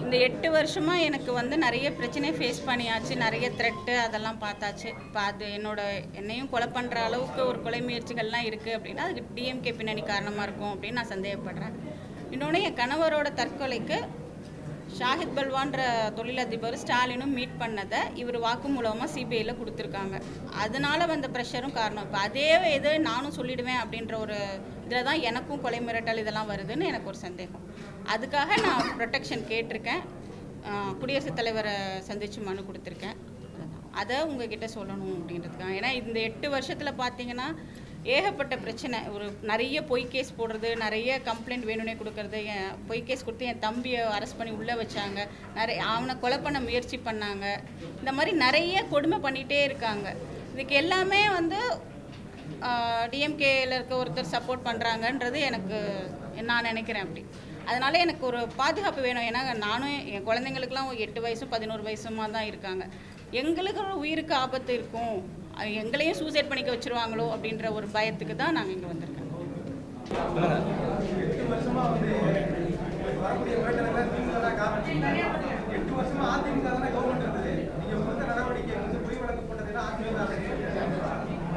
இந்த எட்டு வருஷமாக எனக்கு வந்து நிறைய பிரச்சனை ஃபேஸ் பண்ணியாச்சு நிறைய த்ரெட்டு அதெல்லாம் பார்த்தாச்சு இப்போ அது என்னோட என்னையும் கொலை பண்ணுற அளவுக்கு ஒரு கொலை முயற்சிகள்லாம் இருக்குது அப்படின்னா அதுக்கு டிஎம்கே பின்னணி காரணமாக இருக்கும் அப்படின்னு நான் சந்தேகப்படுறேன் இன்னொன்று என் கணவரோட தற்கொலைக்கு ஷாஹித் பல்வான்ற தொழிலதிபர் ஸ்டாலினும் மீட் பண்ணதை இவர் வாக்குமூலமாக சிபிஐயில் கொடுத்துருக்காங்க அதனால வந்த ப்ரெஷரும் காரணம் இப்போ அதே இது நானும் சொல்லிடுவேன் அப்படின்ற ஒரு இதில் தான் எனக்கும் கொலை மிரட்டல் இதெல்லாம் வருதுன்னு எனக்கு ஒரு சந்தேகம் அதுக்காக நான் ப்ரொடெக்ஷன் கேட்டிருக்கேன் ஆஹ் குடியரசுத் தலைவரை சந்தித்து மனு கொடுத்துருக்கேன் அதுதான். அதை உங்ககிட்ட சொல்லணும் அப்படின்றதுக்காக ஏன்னா இந்த எட்டு வருஷத்தில் பார்த்தீங்கன்னா ஏகப்பட்ட பிரச்சனை ஒரு நிறைய பொய் கேஸ் போடுறது நிறைய கம்ப்ளைண்ட் வேணும்னே கொடுக்கறது என் பொய் கேஸ் கொடுத்து என் தம்பியை அரெஸ்ட் பண்ணி உள்ளே வச்சாங்க நிறைய அவனை கொலை பண்ண முயற்சி பண்ணாங்க இந்த மாதிரி நிறைய கொடுமை பண்ணிகிட்டே இருக்காங்க இதுக்கு எல்லாமே வந்து டிஎம்கேல இருக்க ஒருத்தர் சப்போர்ட் பண்ணுறாங்கன்றது எனக்கு நான் நினைக்கிறேன் அப்படி அதனால எனக்கு ஒரு பாதுகாப்பு வேணும் ஏன்னா நானும் என் குழந்தைங்களுக்குலாம் ஒரு எட்டு வயசும் பதினோரு வயசுமா தான் இருக்காங்க எங்களுக்கு ஒரு உயிருக்கு ஆபத்து இருக்கும் அது எங்களையும் சூசைட் பண்ணிக்க வச்சிருவாங்களோ அப்படின்ற ஒரு பயத்துக்கு தான் நாங்கள் இங்கே வந்திருக்கோம் எட்டு வருஷமா வந்து வரக்கூடிய வேட்டனை திமுக தான் காரணம் எட்டு வருஷமா அதிமுக தானே கவர்மெண்ட் இருந்தது நீங்க கொடுத்த நடவடிக்கை வந்து பொய் வழக்கு போட்டதுன்னா அதிமுக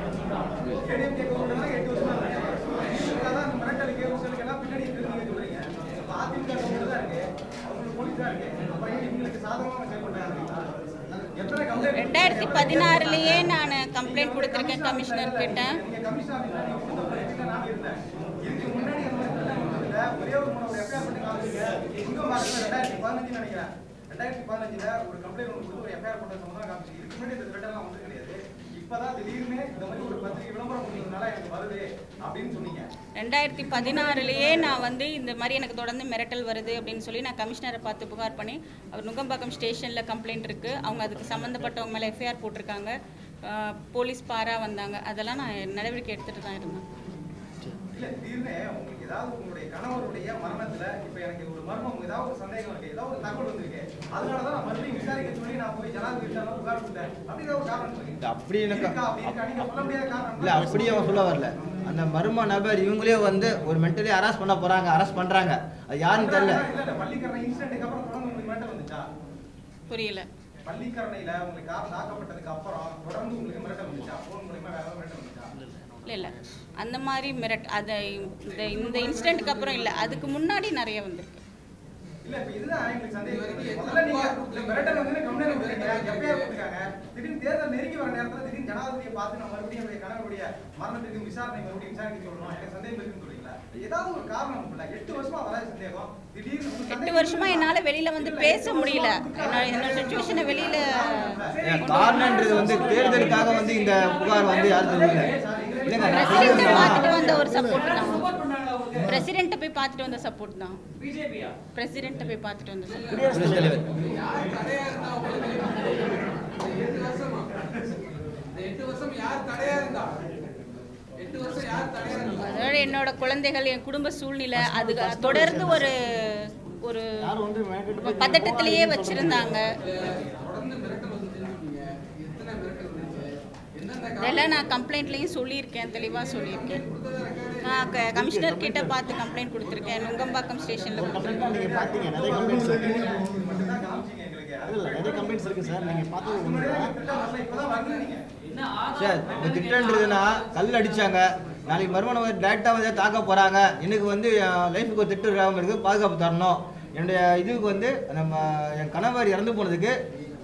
ஏடிஎம்கே கவர்மெண்ட் தான் எட்டு வருஷமா இருந்தது திமுக தான் அந்த மிரட்டலுக்கு ஊசலுக்கு எல்லாம் பின்னாடி இருக்கு நீங்க சொல்றீங்க இப்ப அதிமுக கவர்மெண்ட் தான் இருக்கு அவங்களுக்கு போலீஸ் தான் இருக்கு அப்புறம் ஏன் இவங்களுக்கு சாதகமாக செயல்பட்டாங்க எத்தனை கம்ப்ளைண்ட் ரெண்டாயிரத்தி பதினாறுலேயே நான் கம்ப்ளைண்ட் கொடுத்துருக்கேன் கமிஷனர் கிட்ட நீங்க கமிஷன் ஆஃபீஸ்ல நீங்க கொடுத்த பிரச்சனை நான் இருந்தேன் இதுக்கு முன்னாடி அந்த மாதிரி பிரச்சனை வந்ததுல ஒரே ஒரு மூணு எஃப்ஐஆர் பண்ணி காமிச்சீங்க உங்க மாசத்துல ரெண்டாயிரத்தி பதினஞ்சு நினைக்கிறேன் ரெண்டாயிரத்தி பதினஞ்சுல ஒரு கம்ப்ளைண்ட் ஒன்று கொடுத்து ஒரு எஃப்ஐஆர் பண்ண சம்பந்தம் காமிச்சு இதுக்கு முன்னாடி இந்த த்ரெட் எல்லாம் வந்து கிடையாது இப்பதான் திடீர்னு இந்த மாதிரி ஒரு பத்திரிகை விளம்பரம் கொடுத்ததுனால எனக்கு வருது அப்படின்னு சொன்னீங்க ரெண்டாயிரத்தி பதினாறுலேயே நான் வந்து இந்த மாதிரி எனக்கு தொடர்ந்து மிரட்டல் வருது அப்படின்னு சொல்லி நான் கமிஷனரை பார்த்து புகார் பண்ணி அவர் நுங்கம்பாக்கம் ஸ்டேஷனில் கம்ப்ளைண்ட் இருக்குது அவங்க அதுக்கு சம்மந்தப்பட்டவங்க மேலே எஃப்ஐஆர் போட்டிருக்காங்க ஆஹ் போலீஸ் பாரா வந்தாங்க அதெல்லாம் நான் நடவடிக்கை எடுத்துகிட்டு தான் இருந்தேன் இல்ல திடீர்னு உங்களுக்கு ஏதாவது உங்களுடைய கணவருடைய மரணத்துல இப்ப எனக்கு ஒரு மர்மம் ஏதாவது ஒரு சந்தேகம் இருக்கு ஏதாவது ஒரு தகவல் வந்திருக்கு அதனாலதான் நான் மறுபடியும் விசாரிக்க சொல்லி நான் போய் ஜனாதிபதி புகார் கொடுத்தேன் அப்படிங்கிற ஒரு காரணம் இல்ல, சொல்லுங்க அப்படி எனக்கு இருக்கா அப்படி இருக்கா நீங்க சொல்ல முடியாத காரணம் இல்ல அப்படி அவன் சொல்ல வரல அந்த மர்ம நபர் இவங்களே வந்து ஒரு மென்டலி அரெஸ்ட் பண்ண போறாங்க அரெஸ்ட் பண்றாங்க அது யாருன்னு தெரியல இல்ல இல்ல பள்ளிக்கரணை இன்சிடென்ட்க்கு அப்புறம் தொடர்ந்து உங்களுக்கு மிரட்டல் வந்துச்சா புரியல பள்ளிக்கரணையில உங்களுக்கு கார் தாக்கப்பட்டதுக்கு அப்புறம் தொடர்ந்து உங்களுக்கு மிரட்டல் வந்துச்சா போன் மூலியமா வேற ஏதாவது மிரட்டல் வந்துச்சா இல்லை இல்லை அந்த மாதிரி மிரட் அதை இந்த இந்த இன்சிடெண்ட்டுக்கு அப்புறம் இல்லை அதுக்கு முன்னாடி நிறைய வந்திருக்கு இல்ல இப்ப இதுதான் எங்களுக்கு சந்தேகம் இருக்கு. முதல்ல நீங்க இந்த மிரட்டல் வந்து கம்ப்ளைண்ட் கொடுத்தீங்க எஃப்ஐஆர் கொடுத்துருக்காங்க திடீர்னு தேர்தல் நெருங்கி வர நேரத்துல திடீர்னு ஜனாதிபதியை பார்த்து நான் மறுபடியும் என்னுடைய கணவருடைய மரணத்திற்கு விசாரணை மறுபடியும் விசாரிக்க சொல்லணும் எனக்கு சந்தேகம் இருக்குன்னு சொல்றீங்களா ஏதாவது ஒரு காரணம் இருக்குல்ல எட்டு வருஷமா வராத சந்தேகம் திடீர்னு உங்களுக்கு எட்டு சந்தேகம் வருஷமா என்னால வெளியில வந்து பேச முடியல என்னோட என்னோட சுச்சுவேஷனை வெளியில ஏன் காரணன்றது வந்து தேர்தலுக்காக வந்து இந்த புகார் வந்து யாரும் தெரியல இல்லைங்க நான் பிரசிடென்ட்டை சொல்றது பார்த்துட்டு வந்த ஒரு சப்போர்ட் தான் பிரசிடென்ட்டை போய் பார்த்துட்டு வந்த சப்போர்ட் தான் பிரசிடென்ட்டை போய் பார்த்துட்டு வந்த சப்போர்ட் குடியரசுத் தலைவர் யார் தடையா இருந்தா உங்களுக்கு எட்டு வருஷமா இந்த எட்டு வருஷம் யார் தடையா இருந்தா எட்டு வருஷம் யார் தடையா இருந்தா அதோட என்னோட குழந்தைகள் என் குடும்ப சூழ்நிலை அது தொடர்ந்து ஒரு ஒரு பதட்டத்திலேயே வச்சிருந்தாங்க தொடர்ந்து மிரட்டல் வந்துச்சுன்னு சொன்னீங்க எத்தனை மிரட்டல் வந்துச்சு எந்தெந்த இதெல்லாம் நான் கம்ப்ளைண்ட்லேயும் சொல்லியிருக்கேன் தெளிவாக சொல்லியிருக்கேன் நான் க- கமிஷனர் கிட்ட பார்த்து கம்ப்ளைண்ட் கொடுத்துருக்கேன் நுங்கம்பாக்கம் ஸ்டேஷனில் கொடுத்துருக்கேன் நீங்க பாத்தீங்க நிறைய கம்ப்ளைண்ட்ஸ் இருக்கு மட்டும்தான் காமிச்சீங்க எங்களுக்கு இல்ல நிறைய கம்ப்ளைண்ட்ஸ் இருக்கு சார் நீங்க பார்த்தது உண்மைதான் திட்டம் வரல இப்பதான் வருது நீங்க சார் இந்த திட்டம்ன்றதுன்னா கல் அடிச்சாங்க நாளைக்கு மறுமணம் வந்து டேரெக்டாக வந்து தாக்க போகிறாங்க எனக்கு வந்து லைஃபுக்கு ஒரு திட்டம் இல்லாமல் இருக்கு பாதுகாப்பு தரணும் என்னுடைய இதுக்கு வந்து நம்ம என் கணவர் இறந்து போனதுக்கு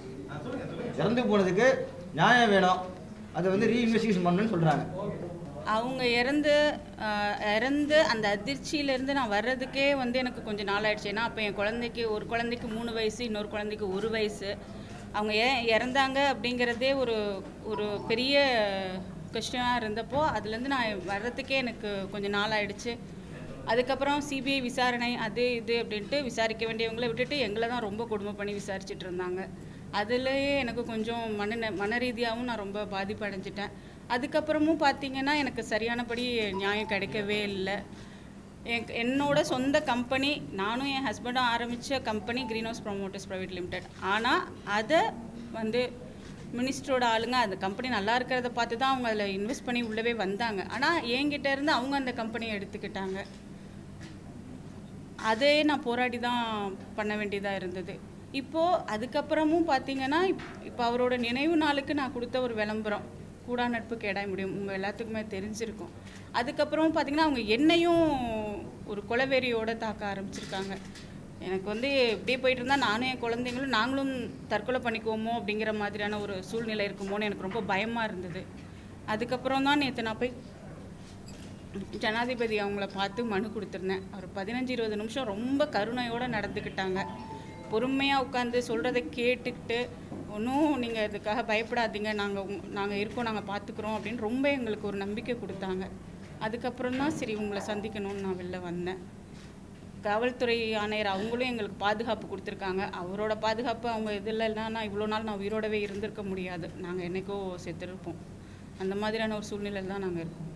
இறந்து போனதுக்கு நியாயம் வேணும் அதை வந்து ரீஇன்வெஸ்டிகேஷன் பண்ணணும்னு சொல்கிறாங்க அவங்க இறந்து ஆஹ், இறந்து அந்த அதிர்ச்சியிலேருந்து நான் வர்றதுக்கே வந்து எனக்கு கொஞ்சம் நாள் ஆயிடுச்சு ஏன்னா அப்போ என் குழந்தைக்கு ஒரு குழந்தைக்கு மூணு வயசு இன்னொரு குழந்தைக்கு ஒரு வயசு அவங்க ஏன் இறந்தாங்க அப்படிங்கிறதே ஒரு ஒரு பெரிய கொஸ்டினாக இருந்தப்போ அதுலேருந்து நான் வர்றதுக்கே எனக்கு கொஞ்சம் நாள் ஆயிடுச்சு அதுக்கப்புறம் சிபிஐ விசாரணை அது இது அப்படின்ட்டு விசாரிக்க வேண்டியவங்களை விட்டுட்டு எங்களை தான் ரொம்ப கொடுமை பண்ணி விசாரிச்சுட்டு இருந்தாங்க அதுலேயே எனக்கு கொஞ்சம் மன மன ரீதியாகவும் நான் ரொம்ப பாதிப்பு அடைஞ்சிட்டேன் அதுக்கப்புறமும் பார்த்தீங்கன்னா எனக்கு சரியானபடி நியாயம் கிடைக்கவே இல்லை என் என்னோட சொந்த கம்பெனி நானும் என் ஹஸ்பண்டும் ஆரம்பித்த company green house promoters private limited ஆனால் அதை வந்து மினிஸ்டரோட ஆளுங்க அந்த கம்பெனி நல்லா இருக்கிறத பார்த்து தான் அவங்க அதில் இன்வெஸ்ட் பண்ணி உள்ளவே வந்தாங்க ஆனால் என்கிட்ட இருந்து அவங்க அந்த கம்பெனியை எடுத்துக்கிட்டாங்க அதே நான் போராடி தான் பண்ண வேண்டியதாக இருந்தது இப்போது அதுக்கப்புறமும் பார்த்தீங்கன்னா இப்போ அவரோட நினைவு நாளுக்கு நான் கொடுத்த ஒரு விளம்பரம் கூடா நட்பு கேடாய் முடியும் உங்கள் எல்லாத்துக்குமே தெரிஞ்சிருக்கும் அதுக்கப்புறம் பார்த்தீங்கன்னா அவங்க என்னையும் ஒரு கொலவெறியோட தாக்க ஆரம்பிச்சிருக்காங்க எனக்கு வந்து இப்படியே போயிட்டு இருந்தால் நானும் என் குழந்தைங்களும் நாங்களும் தற்கொலை பண்ணிக்குவோமோ அப்படிங்கிற மாதிரியான ஒரு சூழ்நிலை இருக்குமோன்னு எனக்கு ரொம்ப பயமாக இருந்தது அதுக்கப்புறம் தான் நேற்று நான் போய் ஜனாதிபதி அவங்கள பார்த்து மனு கொடுத்துருந்தேன் அவர் பதினஞ்சு இருபது நிமிஷம் ரொம்ப கருணையோடு நடந்துக்கிட்டாங்க பொறுமையாக உட்காந்து சொல்கிறத கேட்டுக்கிட்டு ஒன்றும் நீங்கள் இதுக்காக பயப்படாதீங்க நாங்கள் நாங்கள் இருக்கோம் நாங்கள் பார்த்துக்குறோம் அப்படின்னு ரொம்ப எங்களுக்கு ஒரு நம்பிக்கை கொடுத்தாங்க அதுக்கப்புறம் தான் சரி உங்களை சந்திக்கணும்னு நான் வெளில வந்தேன் காவல்துறை ஆணையர் அவங்களும் எங்களுக்கு பாதுகாப்பு கொடுத்துருக்காங்க அவரோட பாதுகாப்பு அவங்க இதில் இல்லைன்னா இவ்வளோ நாள் நான் உயிரோடவே இருந்திருக்க முடியாது நாங்கள் என்னைக்கோ செத்துருப்போம் அந்த மாதிரியான ஒரு சூழ்நிலையில் தான் நாங்கள் இருக்கோம்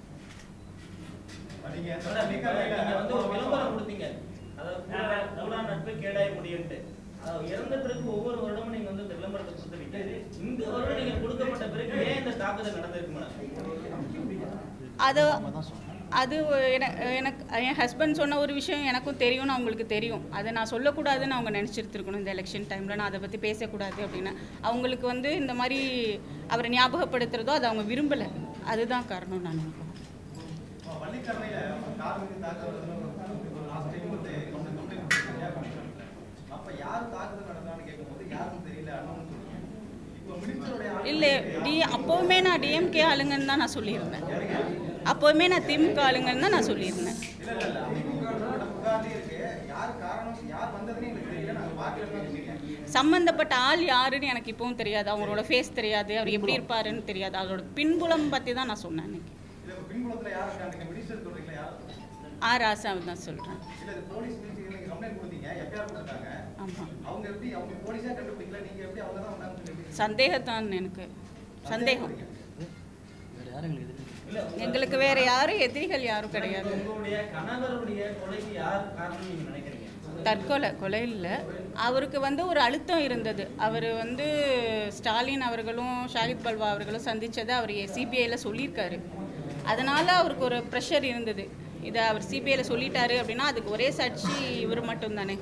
நீங்க மேடம், இப்ப நீங்க வந்து ஒரு விளம்பரம் கொடுத்தீங்க அதாவது கூடா- கூடா நட்பு கேடாய முடியும்ட்டு அதாவது இறந்த பிறகு ஒவ்வொரு வருடமும் நீங்க வந்து இந்த விளம்பரத்தை கொடுத்துருக்கீங்க இந்த வருடம் நீங்க கொடுக்கப்பட்ட பிறகு ஏன் இந்த தாக்குதல் நடந்திருக்கு மேடம் அது அது என- எனக்கு என் ஹஸ்பண்ட் சொன்ன ஒரு விஷயம் எனக்கும் தெரியும்னு அவங்களுக்கு தெரியும் அதை நான் சொல்லக்கூடாதுன்னு அவங்க நினச்சிருந்துருக்கணும் இந்த எலெக்ஷன் டைமில் நான் அதை பற்றி பேசக்கூடாது அப்படின்னு அவங்களுக்கு வந்து இந்த மாதிரி அவரை ஞாபகப்படுத்துறதோ அதை அவங்க விரும்பலை அதுதான் காரணம் நான் நினைக்கிறேன் பள்ளிக்கரணையில கார் மீது தாக்குதல் ஒரு லாஸ்ட் டைம் வந்து கம்ப்ளைண்ட் கம்ப்ளைண்ட் கொடுத்தீங்க அப்ப யார் தாக்குதல் நடந்தான்னு கேட்கும்போது யாருக்கும் தெரியல அண்ணன் சொன்னீங்க இப்போ மினிஸ்டருடைய இல்லை டி அப்போவுமே நான் டிஎம்கே ஆளுங்கன்னு தான் நான் சொல்லியிருந்தேன் அப்போவுமே நான் திமுக ஆளுங்கன்னு தான் நான் சொல்லியிருந்தேன் இல்ல இல்ல இல்ல திமுக புகார்லயே இருக்கு யார் காரணம் யார் வந்ததுன்னு எங்களுக்கு தெரியல நாங்க பார்க்கல தான் சொன்னீங்க சம்மந்தப்பட்ட ஆள் யாருன்னு எனக்கு இப்பவும் தெரியாது அவங்களோட ஃபேஸ் தெரியாது அவர் எப்படி இருப்பாருன்னு தெரியாது அவரோட பின்புலம் பற்றி தான் நான் சொன்னேன் அன்னைக்கு இல்ல இப்ப பின்புலத்துல யார் இருக்கா நீங்க மினிஸ்டர் சொல்றீங்களா யார் ஆர் ஆசாவை தான் சொல்கிறேன் இல்ல இது போலீஸ் மினிஸ்டர் நீங்க கம்ப்ளைண்ட் கொடுத்தீங்க எஃப்ஐஆர் கொடுத்தாங்க ஆமாம் அவங்க எப்படி அவங்க போலீஸா கண்டுபிடிக்கல நீங்க எப்படி அவங்க தான் வந்தாங்கன்னு சொல்லி சந்தேகத்தான் எனக்கு சந்தேகம் வேற யாரும் எங்களுக்கு எதிர்ப்பு இல்ல எங்களுக்கு வேற யாரும் எதிரிகள் யாரும் கிடையாது உங்களுடைய கணவருடைய கொலைக்கு யார் காரணம் நீங்க நினைக்கிறீங்க தற்கொலை கொலை இல்லை அவருக்கு வந்து ஒரு அழுத்தம் இருந்தது அவர் வந்து ஸ்டாலின் அவர்களும் ஷாஹித் பல்வா அவர்களும் சந்தித்ததை அவர் சிபிஐயில் சொல்லியிருக்காரு அதனால் அவருக்கு ஒரு ப்ரெஷர் இருந்தது இதை அவர் சிபிஐயில் சொல்லிட்டாரு அப்படின்னா அதுக்கு ஒரே சாட்சி இவர் மட்டும்தானே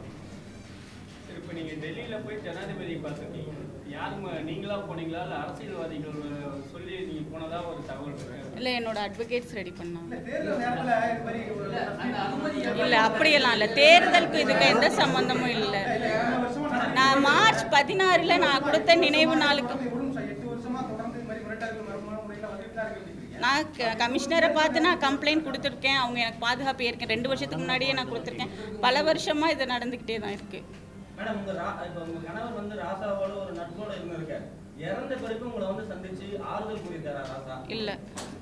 இப்போ நீங்க டெல்லியில போய் ஜனாதிபதி பார்த்துருக்கீங்க யாருங்க நீங்களா போனீங்களா இல்ல அரசியல்வாதிகள் சொல்லி நீங்க போனதா ஒரு தகவல் இருக்கு இல்லை என்னோட அட்வொகேட்ஸ் ரெடி பண்ணாங்க தேர்தல் நேரத்துல இது மாதிரி ஒரு அந்த அனுமதி இல்லை அப்படியெல்லாம் இல்லை தேர்தலுக்கு இதுக்கு எந்த சம்மந்தமும் இல்லை நான் மார்ச் பதினாறில் நான் கொடுத்த நினைவு நாளுக்கு ஒரு நிமிஷம் எட்டு வருஷமா தொடர்ந்து இது மாதிரி மிரட்டல்கள் மர்மமான முறையில் வந்துட்டு தான் இருக்கு அப்படிங்கிறீங்க. நான் க- கமிஷனரை பார்த்து நான் கம்ப்ளைண்ட் கொடுத்துருக்கேன் அவங்க எனக்கு பாதுகாப்பு ஏற்கனவே ரெண்டு வருஷத்துக்கு முன்னாடியே நான் கொடுத்துருக்கேன் பல வருஷமாக இது நடந்துக்கிட்டே தான் இருக்குது மேடம் உங்க ரா இப்போ உங்க கணவர் வந்து ராசாவோட ஒரு நட்போட இருந்திருக்காரு இறந்த பிறகு உங்களை வந்து சந்திச்சு ஆறுதல் கூறியிருக்காரா ராசா இல்லை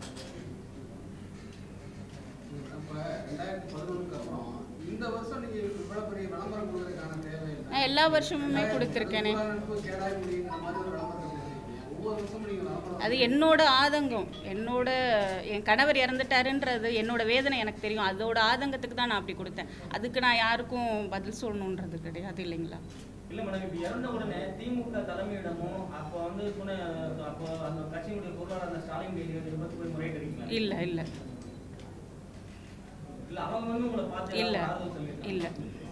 அப்ப ரெண்டாயிரத்தி பதினொன்றுக்கு அப்புறம் இந்த வருஷம் நீங்க இவ்வளவு பெரிய விளம்பரம் கொடுக்கறதுக்கான தேவை இல்லை நான் எல்லா வருஷமுமே கொடுத்துருக்கேனே கேடாய் முடியுங்கிற மாதிரி ஒரு விளம்பரம் கொடுத்துருக்கீங்க ஒவ்வொரு வருஷமும் நீங்க விளம்பரம் அது என்னோட ஆதங்கம் என்னோட என் கணவர் இறந்துட்டாருன்றது என்னோட வேதனை எனக்கு தெரியும் அதோட ஆதங்கத்துக்கு தான் நான் அப்படி கொடுத்தேன் அதுக்கு நான் யாருக்கும் பதில் சொல்லணுன்றது கிடையாது இல்லைங்களா இல்ல மேடம் இப்ப இறந்த உடனே திமுக தலைமையிடமும் அப்போ வந்து துணை அப்போ அந்த கட்சியினுடைய பொருளாளர் அந்த ஸ்டாலின் கைது இதை பத்தி போய் முறையிட்டிருக்கீங்களா இல்லை இல்லை இல்ல அவங்க வந்து உங்களை பார்த்து இல்லை ஏதாவது ஆறுதல் சொல்லியிருக்காங்களா? இல்லை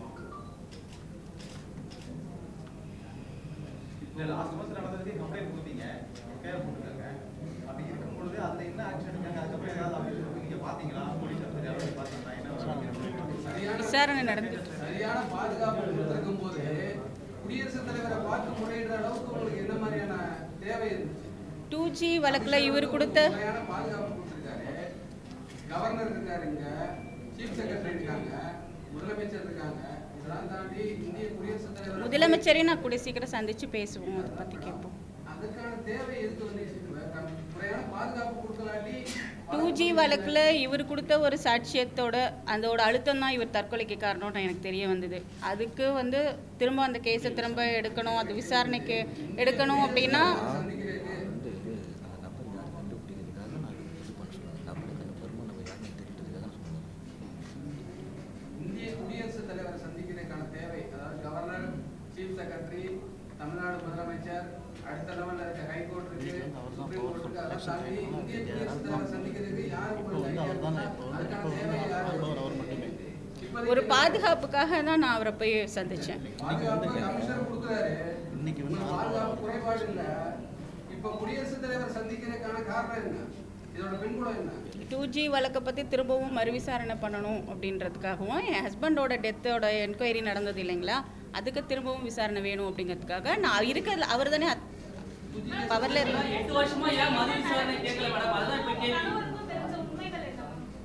இல்ல லாஸ்ட் மாசம் நடந்ததுக்கு கம்ப்ளைண்ட் கொடுத்தீங்க கேர் போட்டுருக்காங்க அப்படி இருக்கும்பொழுது அதுல என்ன ஆக்ஷன் எடுக்காங்க அதுக்கப்புறம் ஏதாவது அப்படி சொல்லி நீங்க பாத்தீங்களா போலீஸ் ஆஃபீஸர் யாராவது பாத்தீங்களா என்ன சரியான விசாரணை நடந்துட்டு சரியான பாதுகாப்பு கொடுத்திருக்கும் போது குடியரசுத் தலைவரை பார்த்து முறையிடுற அளவுக்கு உங்களுக்கு என்ன மாதிரியான தேவை இருந்துச்சு டூ ஜி வழக்கில் இவர் கொடுத்த முறையான பாதுகாப்பு கொடுத்திருக்காரு கவர்னர் இருக்காரு இங்க சீஃப் செக்ரட்டரி இருக்காங்க முதலமைச்சர் இருக்காங்க இதெல்லாம் தாண்டி இந்திய குடியரசுத் தலைவர் முதலமைச்சரையும் நான் கூட சீக்கிரம் சந்திச்சு பேசுவோம் அதை பற்றி கேட்போம் அதுக்கான தேவை எதுக்கு வந்து முறையான பாதுகாப்பு கொடுக்கலாட்டி டூ ஜி வழக்கில் இவர் கொடுத்த ஒரு சாட்சியத்தோட அதோட அழுத்தம் தான் இவர் தற்கொலைக்கு காரணம்னு எனக்கு தெரிய வந்தது அதுக்கு வந்து திரும்ப அந்த கேஸை திரும்ப எடுக்கணும் அது விசாரணைக்கு எடுக்கணும் அப்படின்னா சந்திக்கிறதுக்கு வந்து அந்த நம்பர் யார் கண்டுபிடிக்கிறதுக்காக நான் இது பண்ண சொல்லுவேன் நம்பருக்கு அந்த பெருமை நம்ம யாருன்னு தெரிவிக்கிறதுக்காக நான் சொல்லுவேன் இந்திய குடியரசுத் தலைவரை சந்திக்கிறதுக்கான தேவை அதாவது கவர்னர் சீஃப் செக்ரட்டரி தமிழ்நாடு முதலமைச்சர் அடுத்த லெவல்ல இருக்க ஹைகோர்ட் இருக்கு சுப்ரீம் கோர்ட் இருக்கு அதெல்லாம் தாண்டி இந்திய குடியரசுத் தலைவரை சந்திக்கிறதுக்கு யார் உங்களுக்கு இப்போ வந்து ஐடியா அவர் தானே இருக்கா? இப்போ வந்து அதுக்கான இப்போ தேவை வந்து யார் அவர் அவர் மட்டுமே இப்ப இப்போதைக்கு ஒரு பாதுகாப்புக்காக தான் நான் அவரை போய் சந்தித்தேன் பாதுகாப்பு கமிஷனர் கொடுக்குறாரு இன்னைக்கு வந்து உங்களுக்கு பாதுகாப்பு குறைபாடு இல்ல இப்போ குடியரசுத் தலைவர் சந்திக்கிறதுக்கான காரணம் என்ன இதோட பின்புலம் என்ன டூ ஜி வழக்கை பற்றி திரும்பவும் மறுவிசாரணை பண்ணணும் அப்படின்றதுக்காகவும் என் ஹஸ்பண்டோட டெத்தோட என்கொயரி நடந்தது இல்லைங்களா அதுக்கு திரும்பவும் விசாரணை வேணும் அப்படிங்கிறதுக்காக நான் இருக்கிறது அவர் தானே பவரில் இருந்த எட்டு வருஷமா ஏன் மறு விசாரணை கேட்கல மேடம் அதுதான் இப்ப கேள்வி கணவருக்கும் தெரிஞ்ச உண்மைகள் என்ன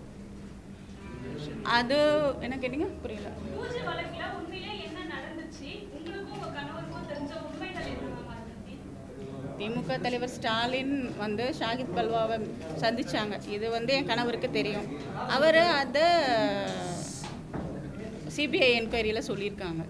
அது என்ன கேட்டீங்க புரியல பூஜை வழக்குல உண்மையிலே என்ன நடந்துச்சு உங்களுக்கும் உங்க கணவருக்கும் தெரிஞ்ச உண்மைகள் என்ன மேம் அதை பத்தி திமுக தலைவர் ஸ்டாலின் வந்து ஷாகித் பல்வாவை சந்திச்சாங்க இது வந்து என் கணவருக்கு தெரியும் அவர் அதை சிபிஐ என்கொயரியில் சொல்லியிருக்காங்க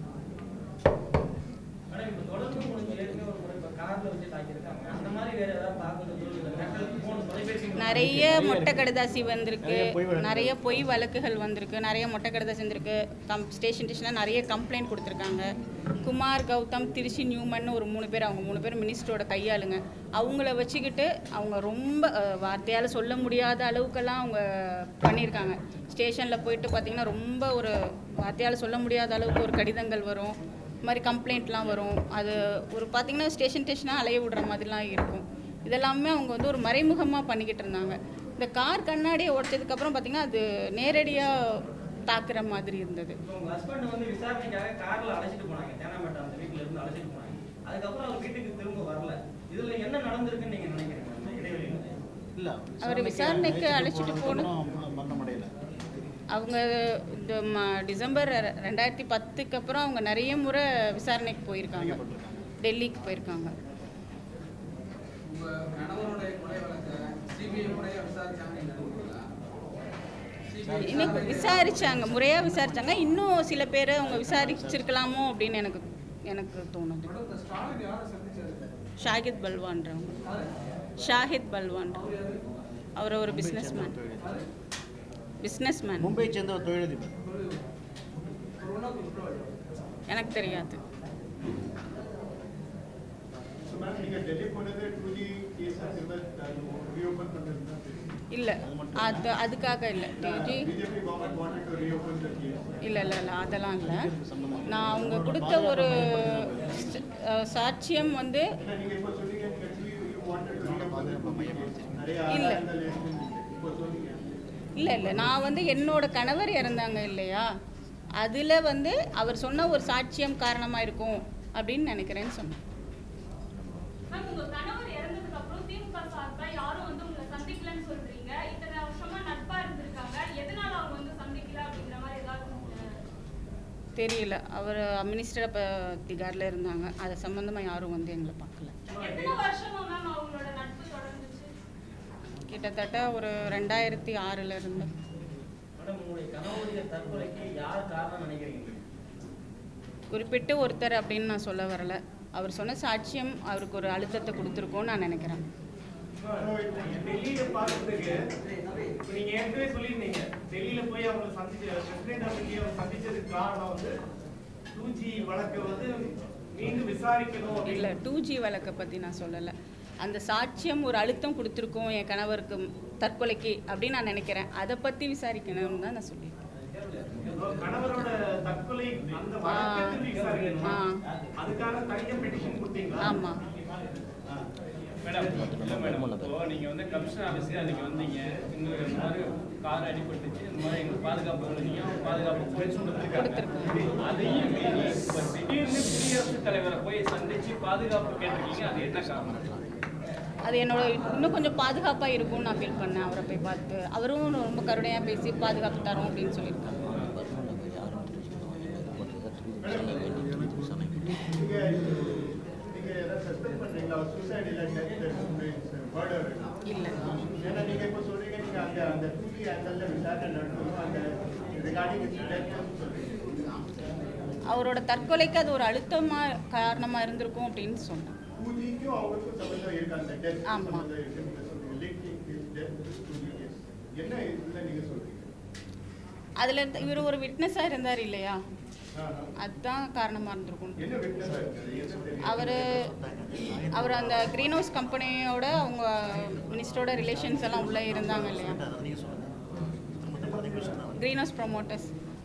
மேடம் இப்ப தொடர்பு முடிஞ்சு ஏற்கனவே ஒரு முறை இப்ப கார்ல வச்சு தாக்கியிருக்காங்க அந்த மாதிரி வேற ஏதாவது பார்க்கறது போன் தொலைபேசி நிறைய மொட்டை கடுதாசி வந்திருக்கு நிறைய பொய் வழக்கு. நிறைய பொய் வழக்குகள் வந்திருக்கு நிறைய மொட்டை கடுதாசி வந்திருக்கு கம் ஸ்டேஷன் ஸ்டேஷனாக நிறைய கம்ப்ளைண்ட் கொடுத்துருக்காங்க குமார் கௌதம் திருச்சி நியூமன் ஒரு மூணு பேர் அவங்க மூணு பேர் மினிஸ்டரோட கையாளுங்க அவங்கள வச்சுக்கிட்டு அவங்க ரொம்ப அஹ், வார்த்தையால் சொல்ல முடியாத அளவுக்கெல்லாம் அவங்க பண்ணியிருக்காங்க ஸ்டேஷனில் போயிட்டு பார்த்தீங்கன்னா ரொம்ப ஒரு வார்த்தையால் சொல்ல முடியாத அளவுக்கு ஒரு கடிதங்கள் வரும் இது மாதிரி கம்ப்ளைண்ட்லாம் வரும் அது ஒரு பார்த்தீங்கன்னா ஸ்டேஷன் ஸ்டேஷனாக அலைய விடுற மாதிரிலாம் இருக்கும் இதெல்லாமே அவங்க வந்து ஒரு மறைமுகமாக பண்ணிக்கிட்டு இருந்தாங்க இந்த கார் கண்ணாடியை உடைச்சதுக்கப்புறம் பார்த்தீங்கன்னா அது நேரடியாக தாக்குற மாதிரி இருந்தது இப்போ உங்க ஹஸ்பண்ட் வந்து விசாரணைக்காக கார்ல அழைச்சிட்டு போனாங்க தேனாம்பேட்டை அந்த வீட்டுல இருந்து அழைச்சிட்டு போனாங்க அதுக்கப்புறம் அவர் வீட்டுக்கு திரும்ப வரல இதுல என்ன நடந்திருக்குன்னு நீங்க நினைக்கிறீங்க அந்த இடைவெளியில இல்ல அவர் விசாரணைக்கு அழைச்சிட்டு போன- மரணம் அடையல அவங்க இந்த ம டிசம்பர் ரெ- ரெண்டாயிரத்தி பத்துக்கு அப்புறம் அவங்க நிறைய முறை விசாரணைக்கு போயிருக்காங்க டெல்லிக்கு போயிருக்காங்க உங்க கணவருடைய கொலை வழக்க சிபிஐ முறையா விசாரிச்சாங்க நினைக்கிறீங்களா சிபிஐ இன்னும் விசாரிச்சாங்க முறையாக விசாரிச்சாங்க இன்னும் சில பேரை அவங்க விசாரிச்சிருக்கலாமோ அப்படின்னு எனக்கு எனக்கு தோணுது ஸ்டாலின் யாரை சந்திச்சாரு ஷாகித் பல்வான்றவங்க ஷாஹித் பல்வான்ற அவர் ஒரு businessman businessman Mumbai சேர்ந்த ஒரு தொழிலதிபர் எனக்கு தெரியாது மேம் நீங்க டெல்லி போனது டூ ஜி கேஸ் ரீஓபன் பண்ணுறது இல்லை அது அதுக்காக இல்லை DG BJP government wanted to reopen the case இல்லை இல்லை இல்லை அதெல்லாம் இல்லை நான் அவங்க கொடுத்த ஒரு ஸ்- அஹ், சாட்சியம் வந்து ஏன்னா நீங்க இப்போ சொன்னீங்க நீங்க do you wanted to reopen நிறைய இல்ல. ஆதாரங்கள் இருக்குன்னு இப்போ சொன்னீங்க இல்லை இல்லை நான் வந்து என்னோட கணவர் இறந்தாங்க இல்லையா அதில் வந்து அவர் சொன்ன ஒரு சாட்சியம் காரணமாக இருக்கும் அப்படின்னு நினைக்கிறேன்னு சொன்னேன் மேம் உங்க கணவர் இறந்ததுக்கு அப்புறம் திமுக சார்பா யாரும் வந்து உங்களை சந்திக்கலன்னு சொல்றீங்க இத்தனை வருஷமா நட்பா இருந்திருக்காங்க எதனால அவங்க வந்து சந்திக்கல அப்படிங்கிற மாதிரி ஏதாவது அஹ், தெரியல அவர் மினிஸ்டர் அப்போ திகாரில் இருந்தாங்க அது சம்மந்தமாக யாரும் வந்து எங்களை பார்க்கல எத்தனை வருஷமா மேம் அவங்களோட நட்பு தொடர்ந்துச்சு கிட்டத்தட்ட ஒரு ரெண்டாயிரத்தி ஆறில் இருந்து மேடம் உங்களுடைய கணவருடைய தற்கொலைக்கு யார் காரணம் நினைக்கிறீங்க குறிப்பிட்டு ஒருத்தர் அப்படின்னு நான் சொல்ல வரல அவர் சொன்ன சாட்சியம் அவருக்கு ஒரு அழுத்தத்தை கொடுத்துருக்கோன்னு நான் நினைக்கிறேன் டெல்லியில பார்க்கறதுக்கு இப்ப நீங்க ஏற்கனவே சொல்லியிருந்தீங்க டெல்லியில போய் அவங்க சந்திச்ச பிரசிடென்ட் ஆஃப் இந்தியா சந்திச்சதுக்கு காரணம் வந்து டூ ஜி வழக்கை வந்து மீண்டும் விசாரிக்கணும் அப்படின்னு இல்லை டூ ஜி வழக்கை பற்றி நான் சொல்லலை அந்த சாட்சியம் ஒரு அழுத்தம் கொடுத்துருக்கோம் என் கணவருக்கு தற்கொலைக்கு அப்படின்னு நான் நினைக்கிறேன் அதை பற்றி விசாரிக்கணும்னு தான் நான் சொல்லியிருக்கேன் கணவரோட தற்கொலை அந்த வழக்கத்தை விசாரிக்கணும் ஆ. அதுக்காக தனியா பெட்டிஷன் கொடுத்தீங்களா ஆமாம் மேடம் இல்லை மேடம் இப்போ நீங்கள் வந்து கமிஷனர் ஆஃபீஸுக்கு அன்றைக்கி வந்தீங்க எங்களுக்கு இந்த மாதிரி கார் அடிபட்டுச்சு இந்த மாதிரி எங்களுக்கு பாதுகாப்பு கொடுத்தீங்க பாதுகாப்பு போலீஸ் கொடுத்துருக்காங்க அதையும் மீறி இப்போ திடீர்னு குடியரசுத் தலைவரை போய் சந்திச்சு பாதுகாப்பு கேட்டிருக்கீங்க அது என்ன காரணம் அது என்னோட இன்னும் கொஞ்சம் பாதுகாப்பாக இருக்கும்னு நான் ஃபீல் பண்ணேன் அவரை போய் பார்த்து அவரும் ரொம்ப கருணையாக பேசி பாதுகாப்பு தரோம் அப்படின்னு சொல்லியிருக்காங்க வருமானம் யாரும் தெரிஞ்சுக்கணும் எனக்கு போட்டதை திரும்பி சொல்ல வேண்டிய விசாரணை நீங்க நீங்க ஏதாவது சஸ்பெண்ட் பண்றீங்களா சூசைட் இல்ல டெத் மர்டர் இல்லை ஏன்னா நீங்க இப்போ சொல்றீங்க நீங்க அங்க அந்த டூடி ஆங்கிள் விசாரணை நடத்தணும் அந்த ரிகார்டிங் டெத் சொல்றீங்க அவரோட தற்கொலைக்கு அது ஒரு அழுத்தமாக காரணமாக இருந்திருக்கும் அப்படின்னு சொன்னேன் டூடிக்கும் அவங்களுக்கும் சம்பந்தம் இருக்கு அந்த டெத் ஆமா. சம்பந்தம் இருக்குன்னு நீங்க சொல்றீங்க லிங்க் டெத் டூடி கேஸ் என்ன இதுல நீங்க சொல்றீங்க அதில் இவர் ஒரு விட்னஸாக இருந்தார் இல்லையா ஆஹா. அதுதான் காரணமாக இருந்திருக்கும் என்ன விட்னஸ் இருக்குது என்ன தெரியும் அவர் அவர் அந்த க்ரீன் ஹவுஸ் கம்பெனியோட அவங்க மினிஸ்டரோட ரிலேஷன்ஸ் எல்லாம் உள்ளே இருந்தாங்க இல்லையா அதை நீங்கள் சொல்லுங்கள் மற்ற பதவி பேசுகிறேன் க்ரீன் ஹவுஸ் ப்ரொமோட்டர்ஸ்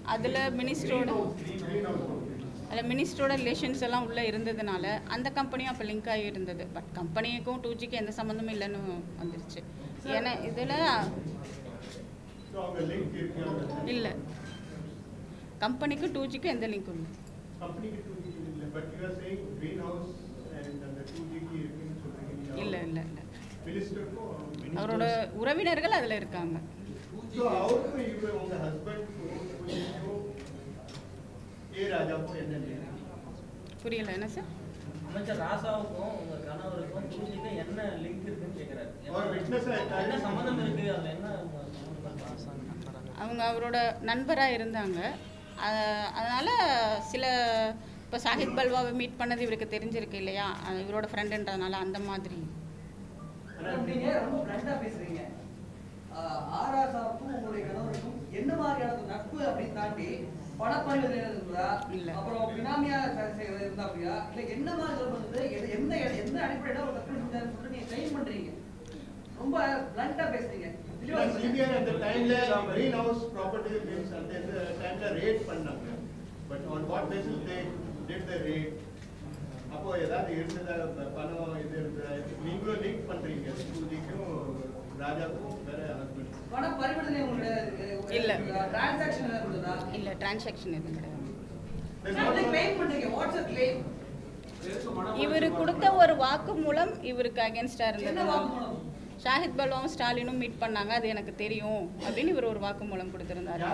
அதில் மினிஸ்டரோட அதில் மினிஸ்டரோட ரிலேஷன்ஸ் எல்லாம் உள்ளே இருந்ததுனால அந்த கம்பெனியும் அப்போ லிங்க் ஆகி இருந்தது பட் கம்பெனிக்கும் டூ ஜிக்கு எந்த சம்மந்தமும் இல்லைன்னு வந்துருச்சு ஏன்னா இதில் ஸோ அவங்க லிங்க் இருக்கு இல்லை கம்பெனிக்கு டூ ஜிக்கும் எந்த லிங்க்கும் இல்லை கம்பெனிக்கு டூ ஜி இல்லை but you are saying green house and அந்த டூ ஜிக்கு இருக்குன்னு சொல்றீங்க இல்லை இல்லை இல்லை மினிஸ்டருக்கும் அவரோட உறவினர்கள் அதில் இருக்காங்க ஸோ அவருக்கும் இவர் உங்க ஹஸ்பண்ட் ஏ ராஜாக்கும் என்ன link? புரியல என்ன சார் அமைச்சர் ராசாவுக்கும் உங்க கணவருக்கும் டூஜிக்கும் என்ன லிங்க் இருக்குன்னு கேக்குறாரு அவர் witness ஆ இருக்காரு. என்ன சம்மந்தம் இருக்கு அதுல என்ன சம்மந்தம்? அவங்க அவரோட நண்பராக இருந்தாங்க அ- அதனால சில இப்போ சாஹித் பல்வாவை மீட் பண்ணது இவருக்கு தெரிஞ்சிருக்கு இல்லையா அஹ் இவரோட ஃப்ரெண்டுன்றதுனால அந்த மாதிரி நீங்க ரொம்ப பிளண்டா பேசுறீங்க ஆராசாவுக்கும் உங்களுடைய கணவருக்கும் என்ன மாதிரியான ஒரு நட்பு அப்படின்னு தாண்டி பணப்பரிவர்த்தனை இருந்தா இல்ல. அப்புறம் பினாமியா செய்யறது இருந்தா அப்படியா இல்ல என்ன மாதிரி தொடர்பு இருந்தது எது- எந்த இட- எந்த அடிப்படையில ஒரு தப்பு செஞ்சாருன்னு சொல்லிட்டு நீங்க கிளைம் பண்றீங்க ரொம்ப பிளண்டா பேசுறீங்க தெளிவா ஏன்னா சொல்லுங்க. CBI அந்த டைம்ல green house property means அந்த இந்த டைம்ல raid பண்ணாங்க but on what basis they did the raid அப்போ ஏதாவது இருந்ததா ப- பணம் இது இருந்ததா நீங்களும் லிங்க் பண்றீங்க ஸ்கூலிக்கும் ராஜாக்கும் வேற ஹஸ்பண்ட் பண பரிவர்த்தனை இல்ல. உங்களுடைய டிரான்சாக்ஷன் இருந்ததா இல்லை டிரான்சாக்ஷன் எதுவும் கிடையாது என்ன கிளைம் பண்றீங்க வாட்ஸ் கிளைம் இவர் கொடுத்த ஒரு வாக்கு மூலம் இவருக்கு அகேன்ஸ்டாக என்ன இருந்தது வாக்குமூலம் ஷாஹித் பல்வாவும் ஸ்டாலினும் மீட் பண்ணாங்க அது எனக்கு தெரியும் அப்படின்னு இவர் ஒரு வாக்கு மூலம் கொடுத்திருந்தாரு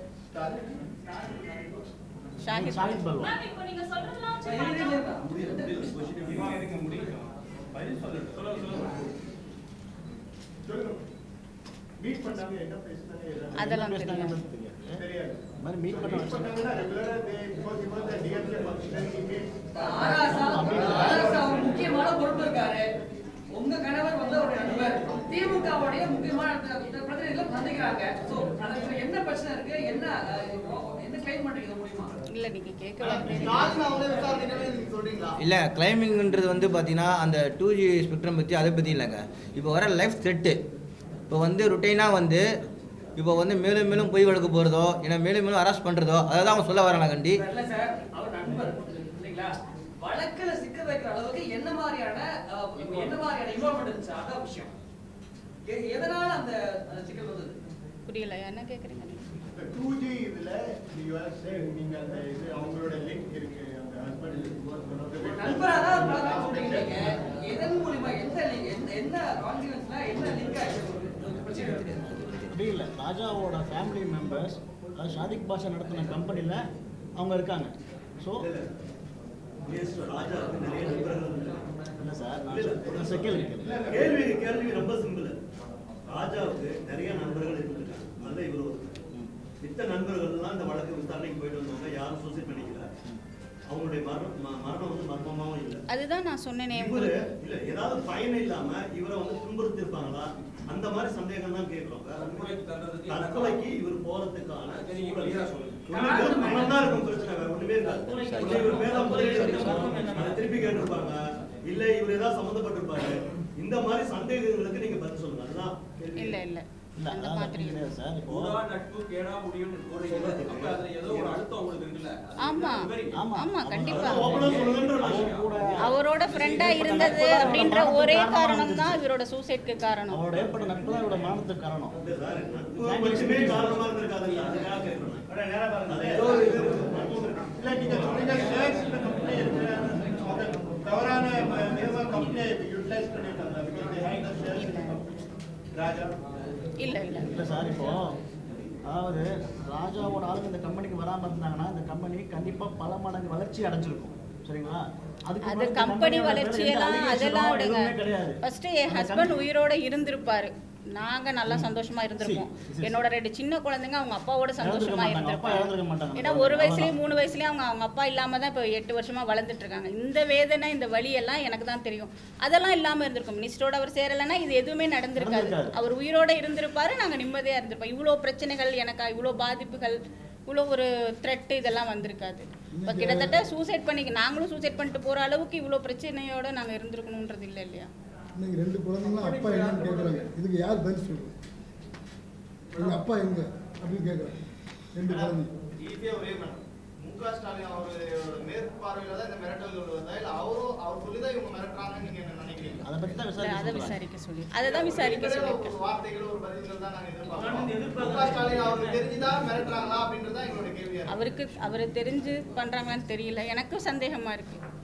ஷாஹித் ஷாஹித் பல்வா மேம் இப்போ நீங்க சொல்றதெல்லாம் வச்சு இல்ல, பார்த்தா- இல்ல, இல்ல. இவன் எதுக்கு முடியும் பதில் சொல்லட்டும் சொல்ல சொல்ல சொல்லுங்க மீட் பண்ணாங்க என்ன பேசினாங்க எல்லாம் அதெல்லாம் பேசினாங்கன்னு தெரியாது தெரியாது. தெரியாது இந்த மாதிரி meet பண்ண மீட் வச்சு- பண்ணாங்கன்னா ரெகுலரா தே பிகாஸ் இவன் the DMK functionary meet A Raja A Raja ஒரு முக்கியமான பொறுப்பு இருக்காரு உங்க கணவர் வந்து ஒரு நண்பர் திமுகவுடைய முக்கியமான த- த- பிரதிநிதிகளை சந்திக்கிறாங்க சோ அதுல என்ன பிரச்சனை இருக்கு என்ன அஹ், என்ன கிளைம் பண்றீங்க முடியுமா இல்லை நீங்கள் கேட்கலாம் இல்லை கிளைமிங்ன்றது வந்து பார்த்தீங்கன்னா அந்த டூ ஜி ஸ்பெக்ட்ரம் பற்றி அதை பற்றி இல்லைங்க இப்போ வர லைஃப் த்ரெட்டு இப்போ வந்து ருட்டீனாக வந்து இப்போ வந்து மேலும் மேலும் பொய் வழக்கு போகிறதோ இல்லை மேலும் மேலும் அரெஸ்ட் பண்ணுறதோ அதை தான் அவங்க சொல்ல வராங்க கண்டி இல்ல சார் அவர் நண்பர் இல்லைங்களா வழக்குல சிக்க வைக்கிற அளவுக்கு என்ன மாதிரியான அஹ், என்ன மாதிரியான இன்வால்மெண்ட் இருந்துச்சு அதான் விஷயம் எ- எதனால அந்த அந்த சிக்கல் வந்தது புரியல என்ன கேட்குறீங்க டூ ஜி இதுல யூஆர் நீங்க அந்த இது அவங்களோட லிங்க் இருக்கு அந்த ஹஸ்பண்ட் நண்பரா தான் பழக்கம் சொல்றீங்க நீங்க. எதன் மூலியமா எந்த link- எந்த என்ன கான்ஃபிடன்ஸ்ல என்ன லிங்க் ஆயிடுச்சு உங்களுக்கு பிரச்சனை தெரியாது அப்படி இல்லை ராஜாவோட ஃபேமிலி மெம்பர்ஸ் அதாவது ஷாதிக் பாஷா நடத்தின கம்பெனியில் அவங்க இருக்காங்க ஸோ ராஜாவுக்கு நிறைய நண்பர்கள் இல்லை சார் நான் செகண்ட் கேள்வி கேள்வி ரொம்ப சிம்பிள் ராஜாவுக்கு நிறைய நண்பர்கள் இருந்திருக்காங்க அதுல இவர் ஒருத்தர். மித்த நண்பர்கள்லாம் இந்த வழக்கு விசாரணைக்கு போயிட்டு வந்தவங்க யாரும் சூசைட் பண்ணிக்கல அவங்களுடைய மரணம் ம- மரணம் வந்து மர்மமாவும் இல்லை அதுதான் நான் சொன்னேனே இவரு உங்களுக்கு இல்ல ஏதாவது பயன் இல்லாம இவரை வந்து துன்புறுத்தி இருப்பாங்களா அந்த மாதிரி சந்தேகம் தான் கேட்கிறோம் வேற ஒண்ணுமே- தற்கொலைக்கு இவர் போறதுக்கான சூழல். ஒண்ணுமே பணம் தான் இருக்கும் பிரச்சனை வேற ஒண்ணுமே இருக்காது ஒண்ணு இவர் மேல முறையீடு இருக்கும். அதை திருப்பி கேட்டிருப்பாங்க இல்ல இவர் ஏதாவது சம்மந்தப்பட்டிருப்பாரு இந்த மாதிரி சந்தேகங்களுக்கு நீங்க பதில் சொல்லுங்க அதுதான் கேள்வி. இல்லை இல்லை இல்லை அந்த அதாவது மாதிரி அப்படி கிடையாது சார் இப்போ கூடா நட்பு கேடா முடியும்னு போறீங்க அப்ப அதுல ஏதோ ஒரு அழுத்தம் உங்களுக்கு இருக்குல்ல ஆமா ஆமா. ஆமா கண்டிப்பா ஓப்பனா சொல்லுங்கன்ற அவங்க விஷயம். கூட அவரோட ஃப்ரெண்டா இருந்தது அப்படின்ற ஒரே காரணம் தான் இவரோட சூசைட்க்கு காரணம் அவரோட ஏற்பட்ட நட்பு தான் இவரோட மரணத்துக்கு காரணம் இல்ல சார், நட்பு மட்டுமே காரணமா இருந்திருக்காதுல்ல அதுக்காக கேட்கிறேன் நான். அது ஏதோ ஒரு இது இருக்கு. இல்ல நீங்க சொன்னீங்க ஷேர்ஸ் இந்த கம்பெனி இருக்கு அந்த தவறான ம- விதமா கம்பெனியை யூட்டிலைஸ் பண்ணிட்டாங்க because they had the shares in the company. ராஜா இல்லை இல்லை இல்லை சார் இப்போ அதாவது ராஜாவோட ஆளுங்க இந்த கம்பெனிக்கு வராமல் இருந்தாங்கன்னா இந்த கம்பெனி கண்டிப்பாக பல மடங்கு வளர்ச்சி அடைஞ்சிருக்கும் சரிங்களா அதுக்கு அது முன்னாடி இந்த கம்பெனி company-யோட பேர்ல எந்த வளர்ச்சியெல்லாம் allegation-ஓ அதெல்லாம் எதுவுமே விடுங்க கிடையாது ஃபர்ஸ்ட் என் அந்த ஹஸ்பண்ட் company- உயிரோட இருந்திருப்பாரு நாங்க நல்லா சந்தோஷமா இருந்திருப்போம் சரி, சரி. என்னோட ரெண்டு சின்ன குழந்தைங்க அவங்க அப்பாவோட சந்தோஷமா மாட்டாங்க, அப்பா இழந்திருக்க இருந்திருப்பாங்க மாட்டாங்க. ஏன்னா ஒரு வயசுலயும் அவ்வளவுதான். மூணு வயசுலயும் அவங்க அவங்க அப்பா இல்லாம தான் இப்போ எட்டு வருஷமா வளர்ந்துட்டு இருக்காங்க இந்த வேதனை இந்த வலி எல்லாம் எனக்கு தான் தெரியும் அதெல்லாம் இல்லாம இருந்திருக்கும் மினிஸ்டரோட அவர் சேரலைன்னா இது எதுவுமே நடந்திருக்காது நடந்திருக்காது. அவர் உயிரோட இருந்திருப்பாரு நாங்க நிம்மதியா இருந்திருப்போம் இவ்வளோ பிரச்சனைகள் எனக்கா இவ்வளோ பாதிப்புகள் இவ்வளோ ஒரு த்ரெட் இதெல்லாம் வந்திருக்காது இப்போ கிட்டத்தட்ட சூசைட் பண்ணி நாங்களும் சூசைட் பண்ணிட்டு போற அளவுக்கு இவ்வளோ பிரச்சனையோட நாங்க இருந்திருக்கணுன்றது இல்லை இல்லையா இன்னைக்கு ரெண்டு குழந்தைங்களும் அப்பா என்னன்னு கேட்குறாங்க இதுக்கு யார் பதில் சொல்லுங்க எங்க அப்பா எங்க அப்படின்னு கேட்குறாங்க ரெண்டு குழந்தைங்க ஈஸியா ஒரே மேடம் மு க ஸ்டாலின் அவரோட மேற்பார்வையில தான் இந்த மிரட்டல் வருதா இல்ல அவரும் அவர் சொல்லிதான் இவங்க மிரட்டுறாங்கன்னு நீங்க என்ன நினைக்கிறீங்க அதை பத்தி தான் இல்ல, அதை விசாரிக்க சொல்லி அதை தான் விசாரிக்க இதுல சொல்லியிருக்கேன் ஒரு வார்த்தைகள் ஒரு பதில்கள் தான் நாங்க ஆனந்த் எதிர்பார்க்கிறோம் எதிர்பார்க்கறது- மு க ஸ்டாலின் அவருக்கு தெரிஞ்சுதான் மிரட்டுறாங்களா அப்படின்றது தான் எங்களோட கேள்வியா இருக்கு அவருக்கு அவர் தெரிஞ்சு பண்றாங்களான்னு தெரியல எனக்கும் சந்தேகமா இருக்கு